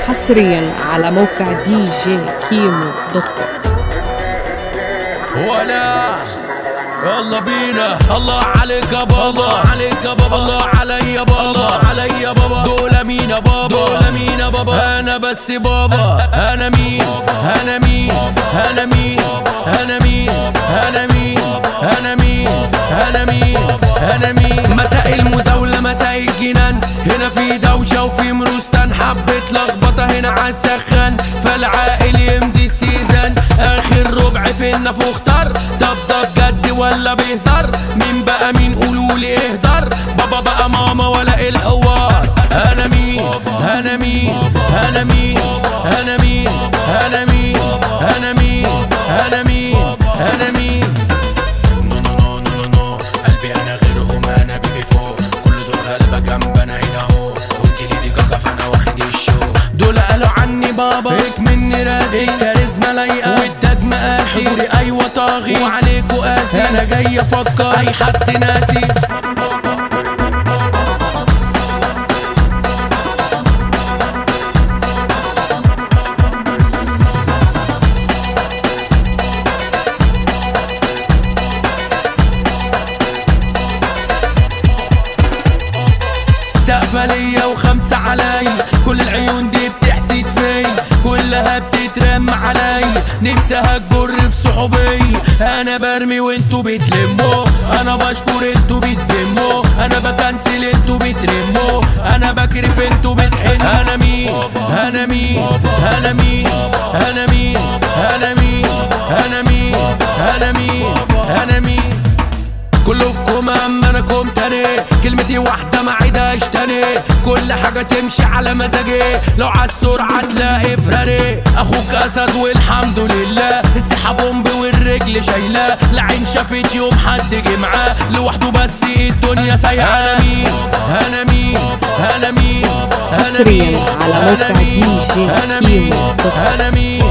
حصريا على موقع دي جي كيمو دوت كوم ولا يلا بينا الله عليك يا بابا الله عليك يا بابا الله علي يا بابا الله علي يا بابا دول مين يا بابا دول مين يا بابا انا بس بابا انا مين انا مين انا مين انا مين انا مين انا مين انا مين انا مين مساء المزاولة مساء الجنان هنا في دوشة وفي مروستان حبة لخبطة هنا عالسخان فالعاقل يمضي استئذان اخر ربع في النفوخ طر طب ده بجد ولا بيهزر مين بقى مين قولولي اهدر بابا بقى ماما ولا الحوار انا مين انا مين انا مين انا مين انا مين انا مين انا مين انا مين نو نو نو نو نو نو قلبي انا غيرهم انا بيبي فوق كل دول غلبة جنب انا هنا اهو وانت ليدي جاجا فانا واخد الشو دول قالوا عني بابا هيك مني راسي الكاريزما لايقة والتاج مقاسي حضوري ايوه طاغي وعليكوا قاسي انا جاي افكر اي حد ناسي سقفة ليا وخمسة عليا كل العيون دي بتحسد فيا كلها بتترم عليا نفسها تجر في صحوبية انا برمي وانتوا بتلموا انا بشكر انتوا بتذموا انا بكنسل انتوا بترموا انا بكرف انتوا بتحنوا انا مين انا مين انا مين انا مين انا مين انا مين انا مين انا مين كله فيكم اما انا كوم تاني كلمتي واحدة ما عيدهاش تاني كل حاجة تمشي على مزاجي لو عالسرعة تلاقي فراري اخوك اسد والحمد لله السحة بومب والرجل شايلاه العين شافت يوم حد جه معاه لوحده بس الدنيا سايعة انا مين انا مين انا مين انا حصرياً مين على موقع أنا مين؟ DJ أنا مين؟ كيمو دوت كوم. انا مين